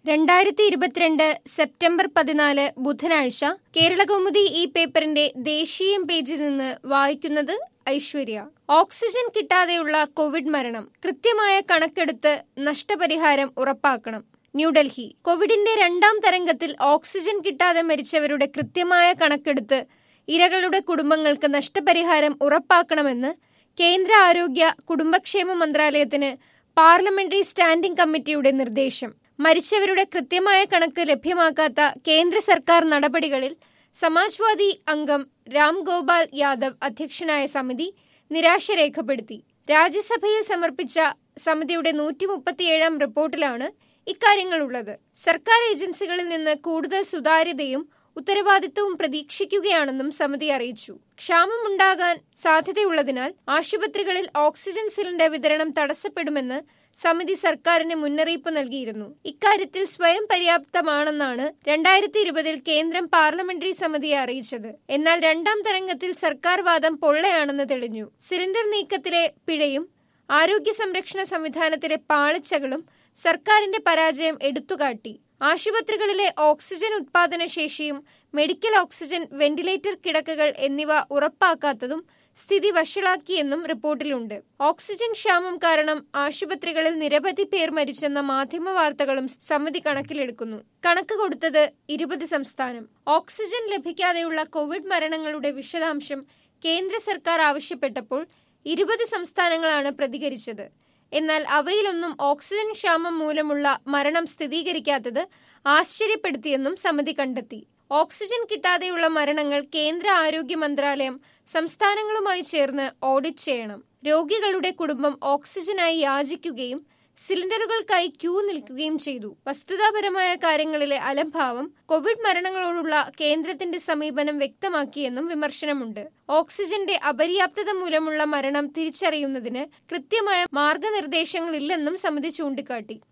രണ്ടായിരത്തി ഇരുപത്തിരണ്ട് സെപ്റ്റംബർ പതിനാല് ബുധനാഴ്ച കേരളകൗമുദി ഈ പേപ്പറിന്റെ ദേശീയം പേജിൽ നിന്ന് വായിക്കുന്നത് ഐശ്വര്യ ഓക്സിജൻ കിട്ടാതെയുള്ള കോവിഡ് മരണം കൃത്യമായ കണക്കെടുത്ത് നഷ്ടപരിഹാരം ഉറപ്പാക്കണം ന്യൂഡൽഹി കോവിഡിന്റെ രണ്ടാം തരംഗത്തിൽ ഓക്സിജൻ കിട്ടാതെ മരിച്ചവരുടെ കൃത്യമായ കണക്കെടുത്ത് ഇരകളുടെ കുടുംബങ്ങൾക്ക് നഷ്ടപരിഹാരം ഉറപ്പാക്കണമെന്ന് കേന്ദ്ര ആരോഗ്യ കുടുംബക്ഷേമ മന്ത്രാലയത്തിന് പാർലമെന്ററി സ്റ്റാൻഡിംഗ് കമ്മിറ്റിയുടെ നിർദ്ദേശം മരിച്ചവരുടെ കൃത്യമായ കണക്ക് ലഭ്യമാക്കാത്ത കേന്ദ്ര സർക്കാർ നടപടികളിൽ സമാജ്വാദി അംഗം രാം ഗോപാൽ യാദവ് അധ്യക്ഷനായ സമിതി നിരാശ രേഖപ്പെടുത്തി രാജ്യസഭയിൽ സമർപ്പിച്ച സമിതിയുടെ നൂറ്റി മുപ്പത്തിയേഴാം റിപ്പോർട്ടിലാണ് ഇക്കാര്യങ്ങളുള്ളത് സർക്കാർ ഏജൻസികളിൽ നിന്ന് കൂടുതൽ സുതാര്യതയും ഉത്തരവാദിത്വവും പ്രതീക്ഷിക്കുകയാണെന്നും സമിതി അറിയിച്ചു ക്ഷാമമുണ്ടാകാൻ സാധ്യതയുള്ളതിനാൽ ആശുപത്രികളിൽ ഓക്സിജൻ സിലിണ്ടർ വിതരണം തടസ്സപ്പെടുമെന്ന് സമിതി സർക്കാരിന് മുന്നറിയിപ്പ് നൽകിയിരുന്നു ഇക്കാര്യത്തിൽ സ്വയം പര്യാപ്തമാണെന്നാണ് രണ്ടായിരത്തി ഇരുപതിൽ കേന്ദ്രം പാർലമെന്ററി സമിതിയെ അറിയിച്ചത് എന്നാൽ രണ്ടാം തരംഗത്തിൽ സർക്കാർ വാദം പൊള്ളയാണെന്ന് തെളിഞ്ഞു സിലിണ്ടർ നീക്കത്തിലെ പിഴയും ആരോഗ്യ സംരക്ഷണ സംവിധാനത്തിലെ പാളിച്ചകളും സർക്കാരിന്റെ പരാജയം എടുത്തുകാട്ടി ആശുപത്രികളിലെ ഓക്സിജൻ ഉത്പാദന ശേഷിയും മെഡിക്കൽ ഓക്സിജൻ വെന്റിലേറ്റർ കിടക്കകൾ എന്നിവ ഉറപ്പാക്കാത്തതും സ്ഥിതി വഷളാക്കിയെന്നും റിപ്പോർട്ടിലുണ്ട് ഓക്സിജൻ ക്ഷാമം കാരണം ആശുപത്രികളിൽ നിരവധി പേർ മരിച്ചെന്ന മാധ്യമ വാർത്തകളും സമിതി കണക്കിലെടുക്കുന്നു കണക്ക് കൊടുത്തത് ഇരുപത് സംസ്ഥാനം ഓക്സിജൻ ലഭിക്കാതെയുള്ള കോവിഡ് മരണങ്ങളുടെ വിശദാംശം കേന്ദ്ര സർക്കാർ ആവശ്യപ്പെട്ടപ്പോൾ ഇരുപത് സംസ്ഥാനങ്ങളാണ് പ്രതികരിച്ചത് എന്നാൽ അവയിലൊന്നും ഓക്സിജൻ ക്ഷാമം മൂലമുള്ള മരണം സ്ഥിരീകരിക്കാത്തത് ആശ്ചര്യപ്പെടുത്തിയെന്നും സമിതി കണ്ടെത്തി ഓക്സിജൻ കിട്ടാതെയുള്ള മരണങ്ങൾ കേന്ദ്ര ആരോഗ്യ മന്ത്രാലയം സംസ്ഥാനങ്ങളുമായി ചേർന്ന് ഓഡിറ്റ് ചെയ്യണം രോഗികളുടെ കുടുംബം ഓക്സിജനായി യാചിക്കുകയും സിലിണ്ടറുകൾക്കായി ക്യൂ നിൽക്കുകയും ചെയ്തു വസ്തുതാപരമായ കാര്യങ്ങളിലെ അലംഭാവം കോവിഡ് മരണങ്ങളോടുള്ള കേന്ദ്രത്തിന്റെ സമീപനം വ്യക്തമാക്കിയെന്നും വിമർശനമുണ്ട് ഓക്സിജന്റെ അപര്യാപ്തത മൂലമുള്ള മരണം തിരിച്ചറിയുന്നതിന് കൃത്യമായ മാർഗനിർദ്ദേശങ്ങളില്ലെന്നും സമിതി ചൂണ്ടിക്കാട്ടി